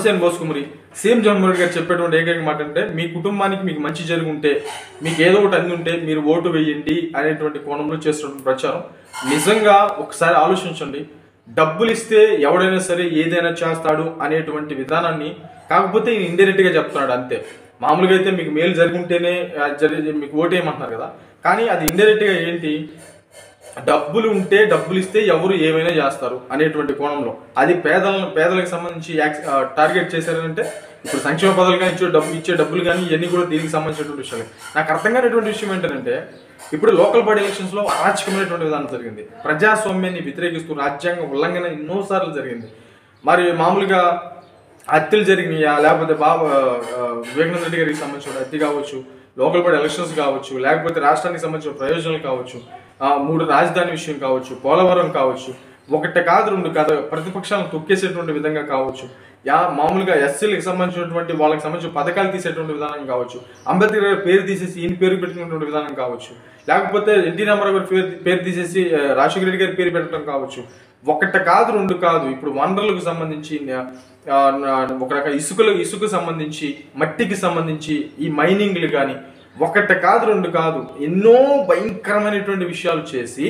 భీమసేన్ బోసుకుమరి సీఎం జగన్మోహన్ రెడ్డి గారు చెప్పేటువంటి ఏకైక మాట అంటే మీ కుటుంబానికి మీకు మంచి జరిగి ఉంటే మీకు ఏదో ఒకటి అంది ఉంటే మీరు ఓటు వేయండి అనేటువంటి కోణంలో చేస్తున్న ప్రచారం నిజంగా ఒకసారి ఆలోచించండి డబ్బులు ఇస్తే ఎవడైనా సరే ఏదైనా చేస్తాడు అనేటువంటి విధానాన్ని కాకపోతే ఇండైరెక్ట్ గా చెప్తున్నాడు అంతే మామూలుగా అయితే మీకు మేలు జరిగి ఉంటేనే ఆ, జరి మీకు ఓటేయమంటున్నారు కదా కానీ అది ఇండైరెక్ట్ గా ఏంటి డబ్బులు ఉంటే డబ్బులు ఇస్తే ఎవరు ఏమైనా చేస్తారు అనేటువంటి కోణంలో అది పేదల పేదలకు సంబంధించి యాక్స్- ఆ, టార్గెట్ చేశారంటే ఇప్పుడు సంక్షేమ పదాలు కానీ ఇచ్చే డబ్బు ఇచ్చే డబ్బులు కానీ ఇవన్నీ కూడా దీనికి సంబంధించినటువంటి విషయాలు నాకు అర్థం కానిటువంటి విషయం ఏంటంటే ఇప్పుడు లోకల్ బాడీ ఎలక్షన్స్ లో అరాచకమైనటువంటి విధానం జరిగింది ప్రజాస్వామ్యాన్ని వ్యతిరేకిస్తూ రాజ్యాంగ ఉల్లంఘన ఎన్నోసార్లు జరిగింది మరి మామూలుగా హత్యలు జరిగినాయా లేకపోతే బాబా ఆ, వివేకానంద రెడ్డి గారికి సంబంధించిన హత్య కావచ్చు లోకల్ బాడీ ఎలక్షన్స్ కావచ్చు లేకపోతే రాష్ట్రానికి సంబంధించిన ప్రయోజనాలు కావచ్చు ఆ, మూడు రాజధాని విషయం కావచ్చు పోలవరం కావచ్చు ఒకటి కాదు రెండు కాదు ప్రతిపక్షాలను తొక్కేసేటువంటి విధంగా కావచ్చు యా మామూలుగా ఎస్సీలకు సంబంధించినటువంటి వాళ్ళకి సంబంధించిన పథకాలు తీసేటువంటి విధానం కావచ్చు అంబేద్కర్ గారి పేరు తీసేసి ఈయన పేరు పెట్టుకున్నటువంటి విధానం కావచ్చు లేకపోతే ఎన్టీ రామారావు గారి పేరు పేరు తీసేసి ఆ, రాజశేఖర రెడ్డి గారి పేరు పెట్టడం కావచ్చు ఒకటి కాదు రెండు కాదు ఇప్పుడు వనరులకు సంబంధించి ఆ, ఆ, ఒక రకం ఇసుకలు ఇసుకు సంబంధించి మట్టికి సంబంధించి ఈ మైనింగ్లు కానీ ఒకటి కాదు రెండు కాదు ఎన్నో భయంకరమైనటువంటి విషయాలు చేసి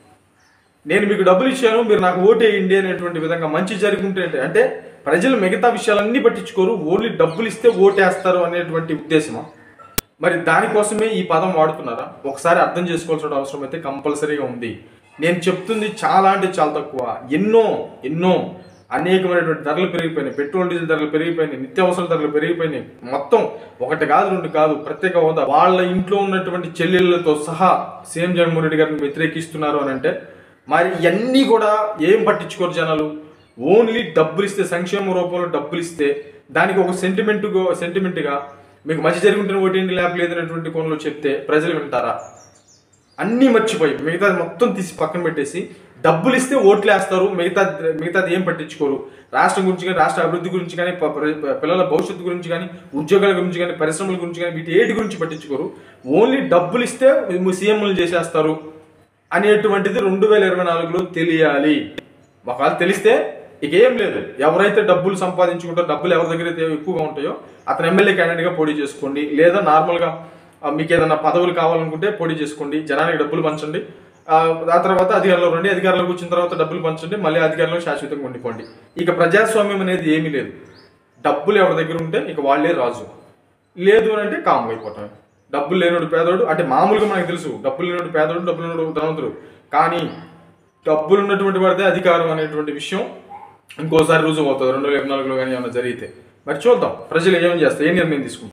నేను మీకు డబ్బులు ఇచ్చాను మీరు నాకు ఓటేయండి అనేటువంటి విధంగా మంచి జరుగుంటే అంటే ప్రజలు మిగతా విషయాలన్నీ పట్టించుకోరు ఓన్లీ డబ్బులు ఇస్తే ఓటేస్తారు అనేటువంటి ఉద్దేశమా మరి దానికోసమే ఈ పదం వాడుతున్నారా ఒకసారి అర్థం చేసుకోవాల్సిన అవసరం అయితే కంపల్సరీగా ఉంది నేను చెప్తుంది చాలా అంటే చాలా తక్కువ ఎన్నో ఎన్నో అనేకమైనటువంటి ధరలు పెరిగిపోయినాయి పెట్రోల్ డీజిల్ ధరలు పెరిగిపోయినాయి నిత్యావసర ధరలు పెరిగిపోయినాయి మొత్తం ఒకటి కాదు రెండు కాదు ప్రత్యేక హోదా వాళ్ళ ఇంట్లో ఉన్నటువంటి చెల్లెళ్ళతో సహా సీఎం జగన్మోహన్ రెడ్డి గారిని వ్యతిరేకిస్తున్నారు అని అంటే మరి ఇవన్నీ కూడా ఏం పట్టించుకోరు జనాలు ఓన్లీ డబ్బులు ఇస్తే సంక్షేమ రూపంలో డబ్బులు ఇస్తే దానికి ఒక సెంటిమెంట్ సెంటిమెంట్గా మీకు మంచి జరుగుంటున్న ఓటేంటి లేక లేదనేటువంటి కోణంలో చెప్తే ప్రజలు వింటారా అన్నీ మర్చిపోయి మిగతాది మొత్తం తీసి పక్కన పెట్టేసి డబ్బులు ఇస్తే ఓట్లు వేస్తారు మిగతా మిగతాది ఏం పట్టించుకోరు రాష్ట్రం గురించి కానీ రాష్ట్ర అభివృద్ధి గురించి కానీ ప- ప్ర- పిల్లల భవిష్యత్తు గురించి కానీ ఉద్యోగాల గురించి కానీ పరిశ్రమల గురించి కానీ వీటి ఏటి గురించి పట్టించుకోరు ఓన్లీ డబ్బులు ఇస్తే సీఎంలు చేసేస్తారు అనేటువంటిది రెండు వేల ఇరవై నాలుగులో తెలియాలి ఒకవేళ తెలిస్తే ఇక ఏం లేదు ఎవరైతే డబ్బులు సంపాదించుకుంటారో డబ్బులు ఎవరి దగ్గర అయితే ఎక్కువగా ఉంటాయో అతను ఎమ్మెల్యే క్యాండిడేట్ గా పోటీ చేసుకోండి లేదా నార్మల్ గా ఆ, మీకు ఏదైనా పదవులు కావాలనుకుంటే పోటీ చేసుకోండి జనానికి డబ్బులు పంచండి ఆ ఆ తర్వాత అధికారంలో రండి అధికారంలోకి వచ్చిన తర్వాత డబ్బులు పంచండి మళ్ళీ అధికారంలో శాశ్వతంగా ఉండిపోండి ఇక ప్రజాస్వామ్యం అనేది ఏమీ లేదు డబ్బులు ఎవరి దగ్గర ఉంటే ఇక వాళ్ళే రాజు లేదు అని అంటే కామ్ అయిపోతాం డబ్బులు లేనోడు పేదోడు అంటే మామూలుగా మనకు తెలుసు డబ్బులు లేనోడు పేదోడు డబ్బులు లేనోడు ధనవంతుడు కానీ డబ్బులు ఉన్నటువంటి వాడితే అధికారం అనేటువంటి విషయం ఇంకోసారి రుజువు అవుతుంది రెండు వేల ఇరవై నాలుగులో కానీ ఏమైనా జరిగితే మరి చూద్దాం ప్రజలు ఏం చేస్తారు ఏ నిర్ణయం తీసుకుంటారు